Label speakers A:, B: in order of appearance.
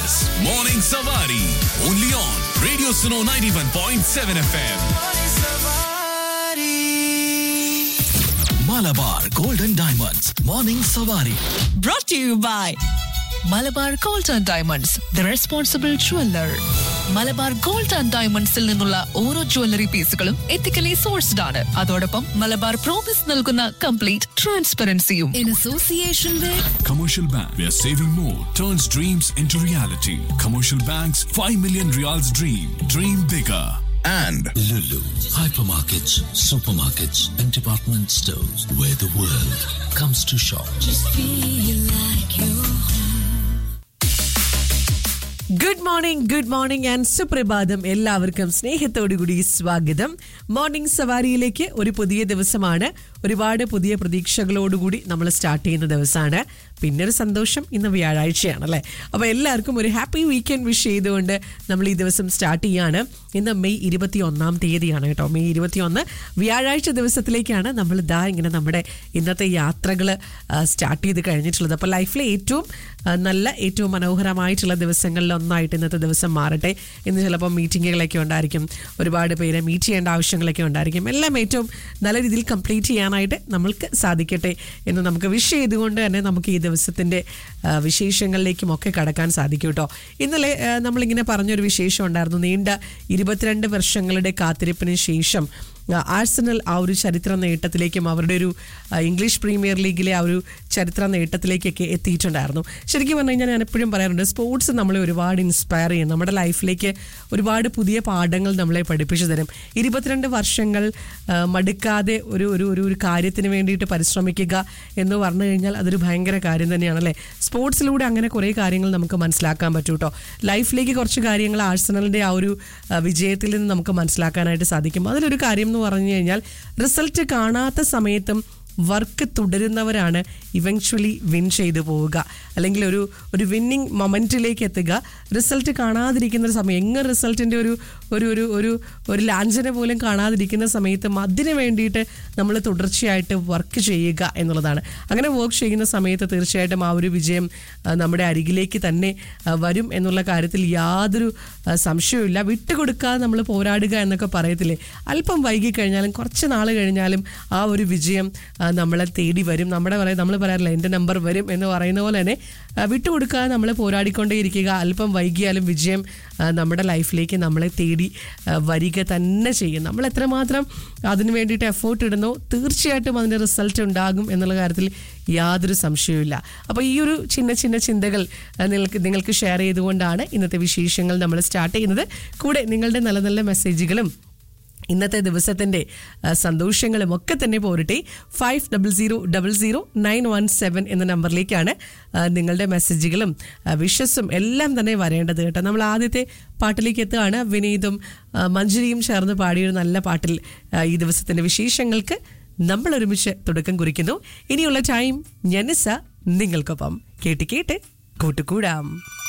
A: is Morning Savari. Only on Radio Suno 91.7 FM. Malabar Golden Diamonds. Morning Savari.
B: brought to you by Malabar gold and diamonds the responsible jeweller Malabar gold and ഡയമണ്ട്സിൽ നിന്നുള്ള ഓരോ jewellery പീസുകളും ethically sourced ആണ് അതോടൊപ്പം Malabar promise നൽകുന്ന complete ട്രാൻസ്പെറൻസിയും in association with
A: Commercial Bank, where saving more turns dreams into reality. Commercial Bank's 5 million reals dream. Dream bigger. And
C: Lulu, hypermarkets, supermarkets, and department stores where the world comes to shop.
D: Good morning good morning and സുപ്രഭാതം എല്ലാവർക്കും സ്നേഹത്തോടുകൂടി സ്വാഗതം morning സവാരിയിലേക്ക് ഒരു പുതിയ ദിവസമാണ് ഒരുപാട് പുതിയ പ്രതീക്ഷകളോടുകൂടി നമ്മൾ സ്റ്റാർട്ട് ചെയ്യുന്ന ദിവസമാണ് പിന്നെ ഒരു സന്തോഷം ഇന്ന് വ്യാഴാഴ്ചയാണ് അല്ലേ അപ്പോൾ എല്ലാവർക്കും ഒരു ഹാപ്പി വീക്കെൻഡ് വിഷ് ചെയ്തുകൊണ്ട് നമ്മൾ ഈ ദിവസം സ്റ്റാർട്ട് ചെയ്യാണ് ഇന്ന് മെയ് ഇരുപത്തി ഒന്നാം തീയതിയാണ് കേട്ടോ മെയ് ഇരുപത്തി ഒന്ന് വ്യാഴാഴ്ച ദിവസത്തിലേക്കാണ് നമ്മൾ ഇതാ ഇങ്ങനെ നമ്മുടെ ഇന്നത്തെ യാത്രകൾ സ്റ്റാർട്ട് ചെയ്ത് കഴിഞ്ഞിട്ടുള്ളത് അപ്പോൾ ലൈഫിലെ ഏറ്റവും ആ, നല്ല ഏറ്റവും മനോഹരമായിട്ടുള്ള ദിവസങ്ങളിൽ ഒന്നായിട്ട് ഇന്നത്തെ ദിവസം മാറട്ടെ ഇന്ന് ചിലപ്പോൾ മീറ്റിങ്ങുകളൊക്കെ ഉണ്ടായിരിക്കും ഒരുപാട് പേരെ മീറ്റ് ചെയ്യേണ്ട ആവശ്യങ്ങളൊക്കെ ഉണ്ടായിരിക്കും എല്ലാം ഏറ്റവും നല്ല രീതിയിൽ കംപ്ലീറ്റ് ചെയ്യാനായിട്ട് നമ്മൾക്ക് സാധിക്കട്ടെ എന്ന് നമുക്ക് വിഷ് ചെയ്തുകൊണ്ട് തന്നെ നമുക്ക് ഈ ദിവസത്തിൻ്റെ ആ, വിശേഷങ്ങളിലേക്കും ഒക്കെ കടക്കാൻ സാധിക്കും കേട്ടോ ഇന്നലെ ആ, നമ്മളിങ്ങനെ പറഞ്ഞൊരു വിശേഷം ഉണ്ടായിരുന്നു നീണ്ട ഇരുപത്തിരണ്ട് വർഷങ്ങളുടെ കാത്തിരിപ്പിന് ശേഷം ആ, ആഴ്സണൽ ആ ഒരു ചരിത്ര നേട്ടത്തിലേക്കും അവരുടെ ഒരു ആ, ഇംഗ്ലീഷ് പ്രീമിയർ ലീഗിലെ ആ ഒരു ചരിത്ര നേട്ടത്തിലേക്കൊക്കെ എത്തിയിട്ടുണ്ടായിരുന്നു ശരിക്കും പറഞ്ഞു കഴിഞ്ഞാൽ ഞാൻ എപ്പോഴും പറയാറുണ്ട് സ്പോർട്സ് നമ്മളെ ഒരുപാട് ഇൻസ്പയർ ചെയ്യും നമ്മുടെ ലൈഫിലേക്ക് ഒരുപാട് പുതിയ പാഠങ്ങൾ നമ്മളെ പഠിപ്പിച്ചു തരും ഇരുപത്തിരണ്ട് വർഷങ്ങൾ ആ, മടുക്കാതെ ഒരു ഒരു ഒരു ഒരു കാര്യത്തിന് വേണ്ടിയിട്ട് പരിശ്രമിക്കുക എന്ന് പറഞ്ഞു കഴിഞ്ഞാൽ അതൊരു ഭയങ്കര കാര്യം തന്നെയാണ് അല്ലേ സ്പോർട്സിലൂടെ അങ്ങനെ കുറേ കാര്യങ്ങൾ നമുക്ക് മനസ്സിലാക്കാൻ പറ്റും കേട്ടോ ലൈഫിലേക്ക് കുറച്ച് കാര്യങ്ങൾ ആഴ്സണലിൻ്റെ ആ ഒരു ആ, വിജയത്തിൽ നിന്ന് നമുക്ക് മനസ്സിലാക്കാനായിട്ട് സാധിക്കും അതിലൊരു കാര്യം എന്ന് പറഞ്ഞു കഴിഞ്ഞാൽ റിസൾട്ട് കാണാത്ത സമയത്തും വർക്ക് തുടരുന്നവരാണ് ഇവൻച്വലി വിൻ ചെയ്തു പോവുക അല്ലെങ്കിൽ ഒരു ഒരു വിന്നിങ് മൊമെൻറ്റിലേക്ക് എത്തുക റിസൾട്ട് കാണാതിരിക്കുന്ന ഒരു സമയം എങ്ങ് റിസൾട്ടിൻ്റെ ഒരു ഒരു ഒരു ഒരു ഒരു ലാഞ്ചന പോലും കാണാതിരിക്കുന്ന സമയത്തും അതിന് വേണ്ടിയിട്ട് നമ്മൾ തുടർച്ചയായിട്ട് വർക്ക് ചെയ്യുക എന്നുള്ളതാണ് അങ്ങനെ വർക്ക് ചെയ്യുന്ന സമയത്ത് തീർച്ചയായിട്ടും ആ ഒരു വിജയം ആ, നമ്മുടെ അരികിലേക്ക് തന്നെ ആ, വരും എന്നുള്ള കാര്യത്തിൽ യാതൊരു ആ, സംശയവുമില്ല വിട്ടുകൊടുക്കാതെ നമ്മൾ പോരാടുക എന്നൊക്കെ പറയത്തില്ലേ അല്പം വൈകി കഴിഞ്ഞാലും കുറച്ച് നാൾ കഴിഞ്ഞാലും ആ ഒരു വിജയം ആ, നമ്മളെ തേടി വരും നമ്മുടെ പറയാം നമ്മൾ പറയാറില്ല എൻ്റെ നമ്പർ വരും എന്ന് പറയുന്ന പോലെ തന്നെ ആ, വിട്ടുകൊടുക്കാതെ നമ്മൾ പോരാടിക്കൊണ്ടേയിരിക്കുക അല്പം വൈകിയാലും വിജയം ആ, നമ്മുടെ ലൈഫിലേക്ക് നമ്മളെ തേടി ആ, വരിക തന്നെ ചെയ്യും നമ്മൾ എത്രമാത്രം അതിന് വേണ്ടിയിട്ട് എഫേർട്ട് ഇടുന്നോ തീർച്ചയായിട്ടും അതിൻ്റെ റിസൾട്ട് ഉണ്ടാകും എന്നുള്ള കാര്യത്തിൽ യാതൊരു സംശയവുമില്ല അപ്പോൾ ഈ ഒരു ചിന്ന ചിന്ന ചിന്തകൾ ആ, നിങ്ങൾക്ക് നിങ്ങൾക്ക് ഷെയർ ചെയ്തുകൊണ്ടാണ് ഇന്നത്തെ വിശേഷങ്ങൾ നമ്മൾ സ്റ്റാർട്ട് ചെയ്യുന്നത് കൂടെ നിങ്ങളുടെ നല്ല നല്ല മെസ്സേജുകളും ഇന്നത്തെ ദിവസത്തിൻ്റെ ആ, സന്തോഷങ്ങളും ഒക്കെ തന്നെ പോരട്ടെ five double zero double zero nine one seven എന്ന നമ്പറിലേക്കാണ് ആ, നിങ്ങളുടെ മെസ്സേജുകളും ആ, വിഷസും എല്ലാം തന്നെ വരേണ്ടത് കേട്ടോ നമ്മൾ ആദ്യത്തെ പാട്ടിലേക്ക് എത്തുകയാണ് വിനീതും ആ, മഞ്ജരിയും ചേർന്ന് പാടിയൊരു നല്ല പാട്ടിൽ ആ, ഈ ദിവസത്തിൻ്റെ വിശേഷങ്ങൾക്ക് നമ്മൾ ഒരുമിച്ച് തുടക്കം കുറിക്കുന്നു ഇനിയുള്ള ടൈം ഞനിസ നിങ്ങൾക്കൊപ്പം കേട്ട് കേട്ട് കൂട്ടുകൂടാം